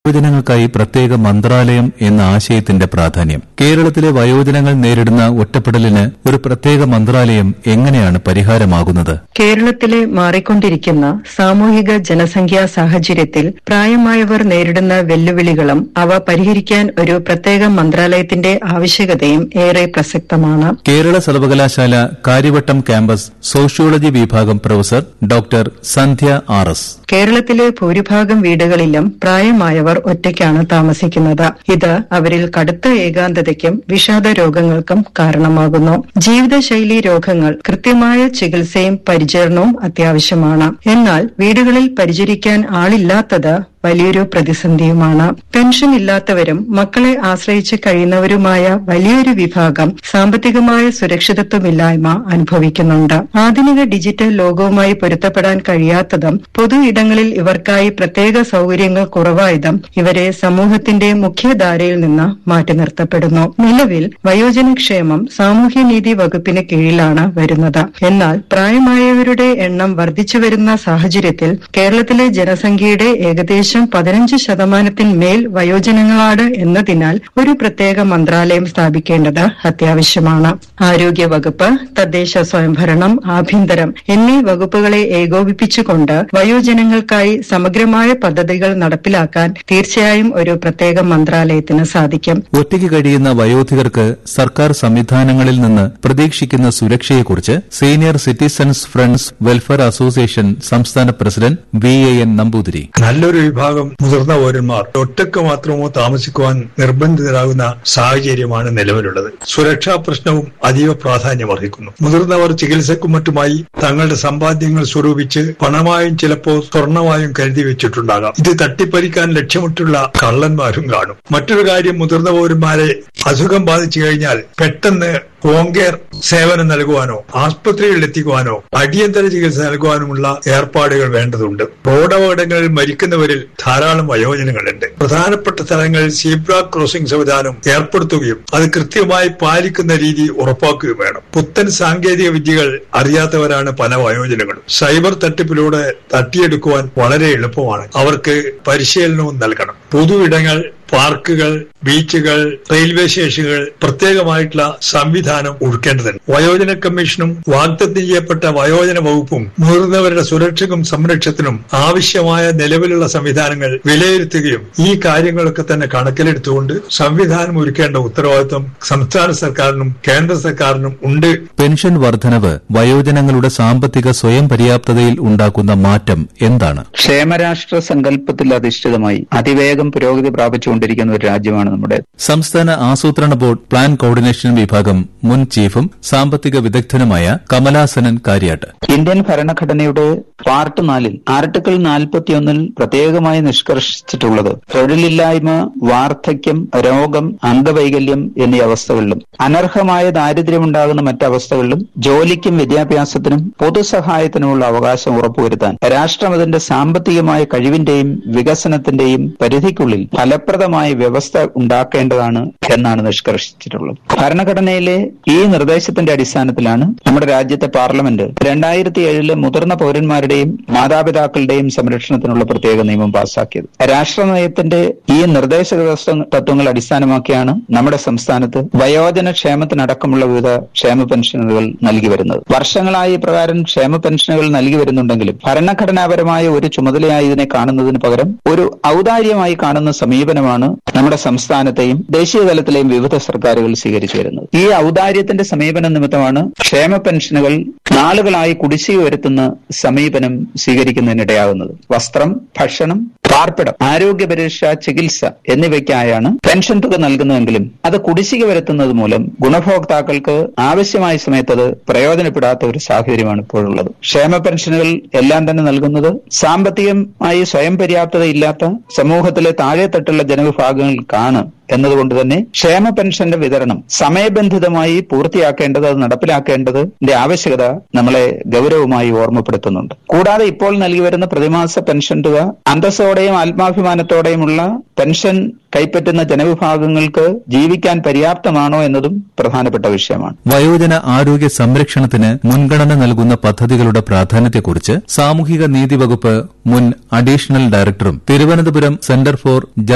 വയോജനങ്ങൾക്കായി പ്രത്യേക മന്ത്രാലയം എന്ന ആശയത്തിന്റെ പ്രാധാന്യം കേരളത്തിലെ വയോജനങ്ങൾ നേരിടുന്ന ഒറ്റപ്പെടലിന് ഒരു പ്രത്യേക മന്ത്രാലയം എങ്ങനെയാണ് പരിഹാരമാകുന്നത് കേരളത്തിലെ മാറിക്കൊണ്ടിരിക്കുന്ന സാമൂഹിക ജനസംഖ്യാ സാഹചര്യത്തിൽ പ്രായമായവർ നേരിടുന്ന വെല്ലുവിളികളും അവ പരിഹരിക്കാൻ ഒരു പ്രത്യേക മന്ത്രാലയത്തിന്റെ ആവശ്യകതയും ഏറെ പ്രസക്തമാണ് കേരള സർവകലാശാല കാര്യവട്ടം ക്യാമ്പസ് സോഷ്യോളജി വിഭാഗം professor doctor Sandhya R S കേരളത്തിലെ ഭൂരിഭാഗം വീടുകളിലും പ്രായമായവർ ഒറ്റയ്ക്കാണ് താമസിക്കുന്നത് ഇത് അവരിൽ കടുത്ത ഏകാന്തതയ്ക്കും വിഷാദ രോഗങ്ങൾക്കും കാരണമാകുന്നു ജീവിതശൈലി രോഗങ്ങൾ കൃത്യമായ ചികിത്സയും പരിചരണവും അത്യാവശ്യമാണ് എന്നാൽ വീടുകളിൽ പരിചരിക്കാൻ ആളില്ലാത്തത് വലിയൊരു പ്രതിസന്ധിയുമാണ് പെൻഷൻ ഇല്ലാത്തവരും മക്കളെ ആശ്രയിച്ച് കഴിയുന്നവരുമായ വലിയൊരു വിഭാഗം സാമ്പത്തികമായ സുരക്ഷിതത്വമില്ലായ്മ അനുഭവിക്കുന്നുണ്ട് ആധുനിക ഡിജിറ്റൽ ലോകവുമായി പൊരുത്തപ്പെടാൻ കഴിയാത്തതും പൊതു ഇടങ്ങളിൽ ഇവർക്കായി പ്രത്യേക സൌകര്യങ്ങൾ കുറവായതും ഇവരെ സമൂഹത്തിന്റെ മുഖ്യധാരയിൽ നിന്ന് മാറ്റി നിർത്തപ്പെടുന്നു നിലവിൽ വയോജനക്ഷേമം സാമൂഹ്യനീതി വകുപ്പിന് കീഴിലാണ് വരുന്നത് എന്നാൽ പ്രായമായവരുടെ എണ്ണം വർദ്ധിച്ചു വരുന്ന സാഹചര്യത്തിൽ കേരളത്തിലെ ജനസംഖ്യയുടെ ഏകദേശം പതിനഞ്ച് ശതമാനത്തിന്മേൽ വയോജനങ്ങളാണ് എന്നതിനാൽ ഒരു പ്രത്യേക മന്ത്രാലയം സ്ഥാപിക്കേണ്ടത് അത്യാവശ്യമാണ് ആരോഗ്യ വകുപ്പ് തദ്ദേശ സ്വയംഭരണം ആഭ്യന്തരം എന്നീ വകുപ്പുകളെ ഏകോപിപ്പിച്ചുകൊണ്ട് വയോജനങ്ങൾക്കായി സമഗ്രമായ പദ്ധതികൾ നടപ്പിലാക്കാൻ തീർച്ചയായും ഒരു പ്രത്യേക മന്ത്രാലയത്തിന് സാധിക്കും ഒറ്റയ്ക്ക് കഴിയുന്ന വയോധികർക്ക് സർക്കാർ സംവിധാനങ്ങളിൽ നിന്ന് പ്രതീക്ഷിക്കുന്ന സുരക്ഷയെക്കുറിച്ച് senior citizens friends welfare association സംസ്ഥാന president V A N Namboothiri നല്ലൊരു വിഭാഗം മുതിർന്ന പൗരന്മാർ ഒറ്റക്ക് മാത്രമോ താമസിക്കുവാൻ നിർബന്ധിതരാകുന്ന സാഹചര്യമാണ് നിലവിലുള്ളത് സുരക്ഷാ പ്രശ്നവും അതീവ പ്രാധാന്യമർഹിക്കുന്നു മുതിർന്നവർ ചികിത്സയ്ക്കും മറ്റുമായി തങ്ങളുടെ സമ്പാദ്യങ്ങൾ സ്വരൂപിച്ച് പണമായും ചിലപ്പോൾ സ്വർണമായും കരുതി വെച്ചിട്ടുണ്ടാകാം ഇത് തട്ടിപ്പറിക്കാൻ ലക്ഷ്യമിട്ടുള്ള കള്ളന്മാരും കാണും മറ്റൊരു കാര്യം മുതിർന്ന പൗരന്മാരെ അസുഖം ബാധിച്ചു കഴിഞ്ഞാൽ പെട്ടെന്ന് ഹോം കെയർ സേവനം നൽകുവാനോ ആസ്പത്രികളിൽ എത്തിക്കുവാനോ അടിയന്തര ചികിത്സ നൽകുവാനുമുള്ള ഏർപ്പാടുകൾ വേണ്ടതുണ്ട് റോഡപകടങ്ങളിൽ മരിക്കുന്നവരിൽ ധാരാളം വയോജനങ്ങളുണ്ട് പ്രധാനപ്പെട്ട സ്ഥലങ്ങളിൽ സീബ്ര ക്രോസിംഗ് സംവിധാനം ഏർപ്പെടുത്തുകയും അത് കൃത്യമായി പാലിക്കുന്ന രീതി ഉറപ്പാക്കുകയും വേണം പുത്തൻ സാങ്കേതിക വിദ്യകൾ അറിയാത്തവരാണ് പല വയോജനങ്ങളും സൈബർ തട്ടിപ്പിലൂടെ തട്ടിയെടുക്കുവാൻ വളരെ എളുപ്പമാണ് അവർക്ക് പരിശീലനവും നൽകണം പൊതു ഇടങ്ങൾ പാർക്കുകൾ ബീച്ചുകൾ റെയിൽവേ സ്റ്റേഷനുകൾ പ്രത്യേകമായിട്ടുള്ള സംവിധാനം ഒരുക്കേണ്ടതുണ്ട് വയോജന കമ്മീഷനും വാഗ്ദത്തം ചെയ്യപ്പെട്ട വയോജന വകുപ്പും മുതിർന്നവരുടെ സുരക്ഷയ്ക്കും സംരക്ഷണത്തിനും ആവശ്യമായ നിലവിലുള്ള സംവിധാനങ്ങൾ വിലയിരുത്തുകയും ഈ കാര്യങ്ങളൊക്കെ തന്നെ കണക്കിലെടുത്തുകൊണ്ട് സംവിധാനം ഒരുക്കേണ്ട ഉത്തരവാദിത്വം സംസ്ഥാന സർക്കാരിനും കേന്ദ്ര സർക്കാരിനും ഉണ്ട് പെൻഷൻ വർധനവ് വയോജനങ്ങളുടെ സാമ്പത്തിക സ്വയം പര്യാപ്തതയിൽ ഉണ്ടാക്കുന്ന മാറ്റം എന്താണ് ക്ഷേമരാഷ്ട്ര സങ്കല്പത്തിൽ അധിഷ്ഠിതമായി അതിവേഗം പുരോഗതി പ്രാപിച്ചുകൊണ്ടിരിക്കുന്ന ഒരു രാജ്യമാണ് നമ്മുടെ സംസ്ഥാന ആസൂത്രണ ബോർഡ് പ്ലാൻ കോർഡിനേഷൻ വിഭാഗം മുൻ ചീഫും സാമ്പത്തിക വിദഗ്ധനുമായ കമലാസനൻ കാര്യാട്ട് ഇന്ത്യൻ ഭരണഘടനയുടെ പാർട്ട് നാലിൽ ആർട്ടിക്കിൾ നാൽപ്പത്തിയൊന്നിൽ പ്രത്യേകമായി നിഷ്കർഷിച്ചിട്ടുള്ളത് തൊഴിലില്ലായ്മ വാർദ്ധക്യം രോഗം അംഗവൈകല്യം എന്നീ അവസ്ഥകളിലും അനർഹമായ ദാരിദ്ര്യമുണ്ടാകുന്ന മറ്റവസ്ഥകളിലും ജോലിക്കും വിദ്യാഭ്യാസത്തിനും പൊതുസഹായത്തിനുമുള്ള അവകാശം ഉറപ്പുവരുത്താൻ രാഷ്ട്രം അതിന്റെ സാമ്പത്തികമായ കഴിവിന്റെയും വികസനത്തിന്റെയും പരിധിക്കുള്ളിൽ ഫലപ്രദമായ വ്യവസ്ഥ ഉണ്ടാക്കേണ്ടതാണ് എന്നാണ് നിഷ്കർഷിച്ചിട്ടുള്ളത് ഭരണഘടനയിലെ ഈ നിർദ്ദേശത്തിന്റെ അടിസ്ഥാനത്തിലാണ് നമ്മുടെ രാജ്യത്തെ പാർലമെന്റ് രണ്ടായിരത്തി ഏഴില് മുതിർന്ന പൗരന്മാരുടെയും മാതാപിതാക്കളുടെയും സംരക്ഷണത്തിനുള്ള പ്രത്യേക നിയമം പാസാക്കിയത് രാഷ്ട്രനയത്തിന്റെ ഈ നിർദ്ദേശ തത്വങ്ങൾ അടിസ്ഥാനമാക്കിയാണ് നമ്മുടെ സംസ്ഥാനത്ത് വയോജന ക്ഷേമത്തിനടക്കമുള്ള വിവിധ ക്ഷേമ പെൻഷനുകൾ നൽകി വരുന്നത് വർഷങ്ങളായി ഇപ്രകാരം ക്ഷേമ പെൻഷനുകൾ നൽകി വരുന്നുണ്ടെങ്കിലും ഭരണഘടനാപരമായ ഒരു ചുമതലയായി ഇതിനെ കാണുന്നതിന് പകരം ഒരു ഔദാര്യമായി കാണുന്ന സമീപനമാണ് നമ്മുടെ സംസ്ഥാനത്തെയും ദേശീയ തലത്തിലെയും വിവിധ സർക്കാരുകൾ സ്വീകരിച്ചു വരുന്നത് ഈ ഔദാര്യത്തിന്റെ സമീപനം നിമിത്തമാണ് ക്ഷേമ പെൻഷനുകൾ നാളുകളായി കുടിശ്ശിക വരുത്തുന്ന സമീപനം സ്വീകരിക്കുന്നതിനിടയാകുന്നത് വസ്ത്രം ഭക്ഷണം പാർപ്പിടം ആരോഗ്യ പരിരക്ഷ ചികിത്സ എന്നിവയ്ക്കായാണ് പെൻഷൻ തുക നൽകുന്നതെങ്കിലും അത് കുടിശ്ശിക വരുത്തുന്നത് മൂലം ഗുണഭോക്താക്കൾക്ക് ആവശ്യമായ സമയത്ത് അത് പ്രയോജനപ്പെടാത്ത ഒരു സാഹചര്യമാണ് ഇപ്പോഴുള്ളത് ക്ഷേമ പെൻഷനുകൾ എല്ലാം തന്നെ നൽകുന്നത് സാമ്പത്തികമായി സ്വയം പര്യാപ്തതയില്ലാത്ത സമൂഹത്തിലെ താഴെത്തട്ടുള്ള ജനവിഭാഗങ്ങൾക്കാണ് എന്നതുകൊണ്ട് തന്നെ ക്ഷേമ പെൻഷന്റെ വിതരണം സമയബന്ധിതമായി പൂർത്തിയാക്കേണ്ടത് അത് നടപ്പിലാക്കേണ്ടതിന്റെ ആവശ്യകത നമ്മളെ ഗൗരവമായി ഓർമ്മപ്പെടുത്തുന്നുണ്ട് കൂടാതെ ഇപ്പോൾ നൽകി വരുന്ന പ്രതിമാസ പെൻഷൻ തുക അന്തസ്സോടെയും ആത്മാഭിമാനത്തോടെയുമുള്ള പെൻഷൻ കൈപ്പറ്റുന്ന ജനവിഭാഗങ്ങൾക്ക് ജീവിക്കാൻ പര്യാപ്തമാണോ എന്നതും പ്രധാനപ്പെട്ട വിഷയമാണ് വയോജന ആരോഗ്യ സംരക്ഷണത്തിന് മുൻഗണന നൽകുന്ന പദ്ധതികളുടെ പ്രാധാന്യത്തെക്കുറിച്ച് സാമൂഹിക നീതി വകുപ്പ് മുൻ അഡീഷണൽ ഡയറക്ടറും തിരുവനന്തപുരം സെന്റർ ഫോർ